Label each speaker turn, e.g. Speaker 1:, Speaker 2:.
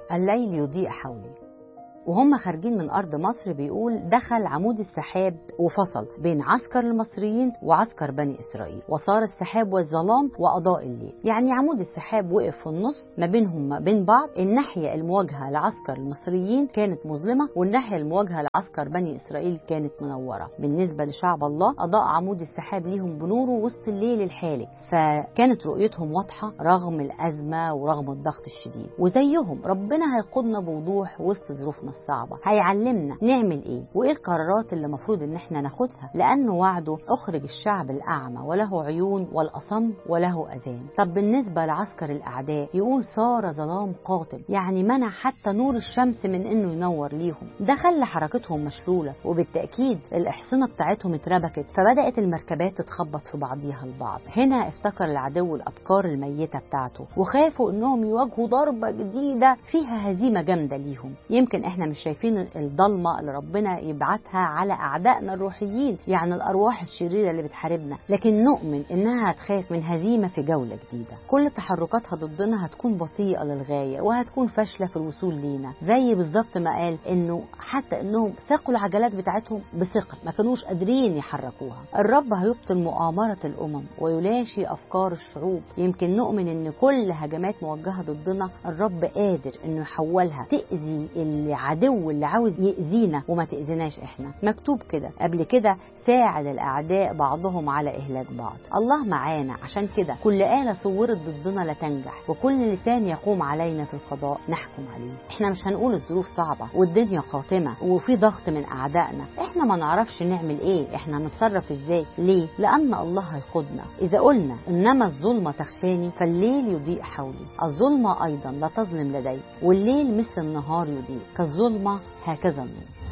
Speaker 1: الليل يضيء حولي وهم خارجين من أرض مصر بيقول دخل عمود السحاب وفصل بين عسكر المصريين وعسكر بني إسرائيل وصار السحاب والظلام وأضاء الليل يعني عمود السحاب وقف في النص ما بينهم ما بين بعض الناحية المواجهة لعسكر المصريين كانت مظلمة والناحية المواجهة لعسكر بني إسرائيل كانت منورة بالنسبة لشعب الله أضاء عمود السحاب ليهم بنوره وسط الليل الحالك فكانت رؤيتهم واضحة رغم الأزمة ورغم الضغط الشديد وزيهم ربنا هيقودنا بوضوح وسط ظروفنا الصعبة هيعلمنا نعمل ايه وايه القرارات اللي المفروض ان احنا ناخدها لانه وعده اخرج الشعب الاعمى وله عيون والاصم وله اذان طب بالنسبة لعسكر الاعداء يقول صار ظلام قاتل يعني منع حتى نور الشمس من انه ينور ليهم ده خلى حركتهم مشلولة وبالتأكيد الاحصنة بتاعتهم اتربكت فبدأت المركبات تتخبط في بعضيها البعض هنا افتكر العدو الابكار الميتة بتاعته وخافوا انهم يواجهوا ضربة جديدة فيها هزيمة جامدة ليهم يمكن احنا مش شايفين الضلمة اللي ربنا يبعتها على أعدائنا الروحيين يعني الأرواح الشريرة اللي بتحاربنا لكن نؤمن إنها هتخاف من هزيمة في جولة جديدة كل تحركاتها ضدنا هتكون بطيئة للغاية وهتكون فاشلة في الوصول لينا زي بالظبط ما قال إنه حتى إنهم ساقوا العجلات بتاعتهم بثقل ما كانوش قادرين يحركوها الرب هيبطل مؤامرة الأمم ويلاشي أفكار الشعوب يمكن نؤمن إن كل هجمات موجهة ضدنا الرب قادر إنه يحولها تأذي اللي العدو اللي عاوز يأذينا وما تأذيناش احنا مكتوب كده قبل كده ساعد الأعداء بعضهم على إهلاك بعض الله معانا عشان كده كل آلة صورت ضدنا لا تنجح وكل لسان يقوم علينا في القضاء نحكم عليه احنا مش هنقول الظروف صعبة والدنيا قاتمة وفي ضغط من أعدائنا احنا ما نعرفش نعمل ايه احنا هنتصرف ازاي ليه لأن الله هيقودنا إذا قلنا إنما الظلمة تخشاني فالليل يضيء حولي الظلمة أيضا لا تظلم لدي والليل مثل النهار يضيء كالظلمة هكذا النور